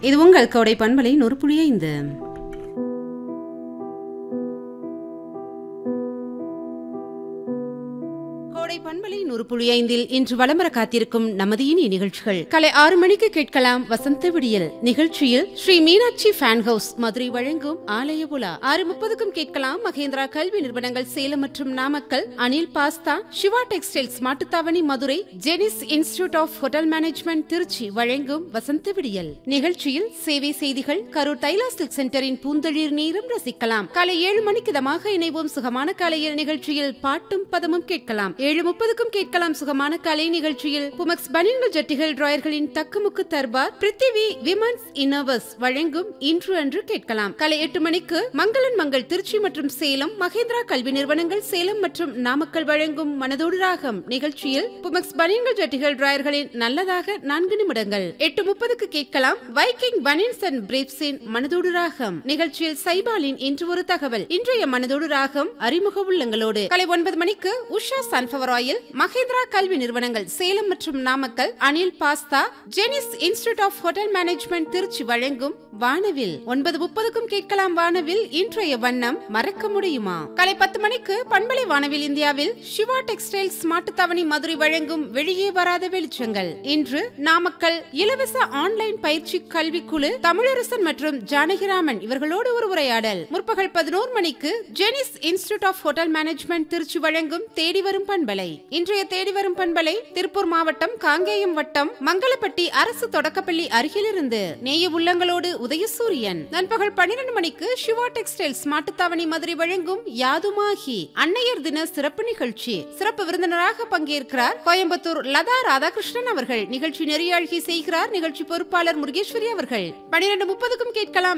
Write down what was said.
இது உங்கள் கோடை பண்பலை நூறு புள்ளி ஐந்து கோடை பண்பலை நூறு புள்ளி ஐந்தில் இன்று வளமர காத்திருக்கும் நமது இனி நிகழ்ச்சிகள் காலை ஆறு மணிக்கு கேட்கலாம் வசந்த விடியல் நிகழ்ச்சியில் ஸ்ரீ மீனாட்சி ஃபேன் ஹவுஸ் மதுரை வழங்கும் ஆலய உலா ஆறு முப்பதுக்கும் கேட்கலாம் மகேந்திரா கல்வி நிறுவனங்கள் சேலம் மற்றும் Namakkal Anil pasta Siva textiles Mattuthavani Madurai Jenneys institute of hotel management Trichy வழங்கும் வசந்த விடியல் நிகழ்ச்சியில் சேவை செய்திகள் கரூர் தைலா சில்க் சென்டரின் பூந்தளிர் நீரும் ரசிக்கலாம் காலை ஏழு மணிக்கு இதமாக இணைவோம் சுகமான காலையில் நிகழ்ச்சியில் பாட்டும் பதமும் கேட்கலாம் ஏழு முப்பதுக்கும் கேட்கலாம் சுகமான கலை நிகழ்ச்சியில் புமக்ஸ் பனியன்கள் ஜட்டிகள் டிராயர்களின் தக்குமுக்கு தர்பார் பிருத்திவி விமன்ஸ் இன்னவர்ஸ் வழங்கும் இன்று அன்று கேட்கலாம் காலை எட்டு மணிக்கு மங்களன் மங்கள் திருச்சி மற்றும் சேலம் மகேந்திரா கல்வி நிறுவனங்கள் சேலம் மற்றும் நாமக்கல் வழங்கும் மனதோடு ராகம் நிகழ்ச்சியில் புமக்ஸ் பனியன்கள் ஜட்டிகள் டிராயர்களின் நல்லதாக நான்கு நிமிடங்கள் எட்டு முப்பதுக்கு கேட்கலாம் வைக்கிங் பனியன்ஸ் அண்ட் பிரீப்ஸின் மனதோடு ராகம் நிகழ்ச்சியில் சைபாலின் இன்று ஒரு தகவல் இன்றைய மனதோடு ராகம் அறிமுக உள்ளங்களோடு காலை ஒன்பது மணிக்கு உஷா சன்ஃபவர் ஆயில் மகேந்திரா கல்வி நிறுவனங்கள் சேலம் மற்றும் Namakkal Anil pasta Jenneys institute of hotel management Trichy வழங்கும் வானவில் ஒன்பது முப்பதுக்கும் கேட்கலாம் வானவில் இன்றைய வண்ணம் மறக்க முடியுமா காலை பத்து மணிக்கு பண்பலை வானவில் இந்தியாவில் சிவா டெக்ஸ்டைல்ஸ் மாட்டுத்தாவணி மதுரை வழங்கும் வெளியே வராத வெளிச்சங்கள் இன்று நாமக்கல் இலவச ஆன்லைன் பயிற்சி கல்விக்குழு தமிழரசன் மற்றும் ஜானகிராமன் இவர்களோடு ஒரு உரையாடல் முற்பகல் பதினோரு மணிக்கு Jenneys institute of hotel management Trichy வழங்கும் தேடி வரும் பண்பலை இன்றைய தேடி வரும் பண்பலை திருப்பூர் மாவட்டம் காங்கேயம் வட்டம் மங்களப்பட்டி அரசு தொடக்கப்பள்ளி அருகிலிருந்து நேய உள்ளங்களோடு உதயசூரியன் நண்பகல் பன்னிரண்டு மணிக்கு சிவா டெக்ஸ்டைல்ஸ் மாட்டுத்தாவணி மதுரை வழங்கும் யாதுமாகி அன்னையர் தின சிறப்பு நிகழ்ச்சி சிறப்பு விருந்தினராக பங்கேற்கிறார் கோயம்புத்தூர் லதா ராதாகிருஷ்ணன் அவர்கள் நிகழ்ச்சி நெறியாழ்கை செய்கிறார் நிகழ்ச்சி பொறுப்பாளர் முருகேஸ்வரி அவர்கள் பன்னிரண்டு முப்பதுக்கும் கேட்கலாம்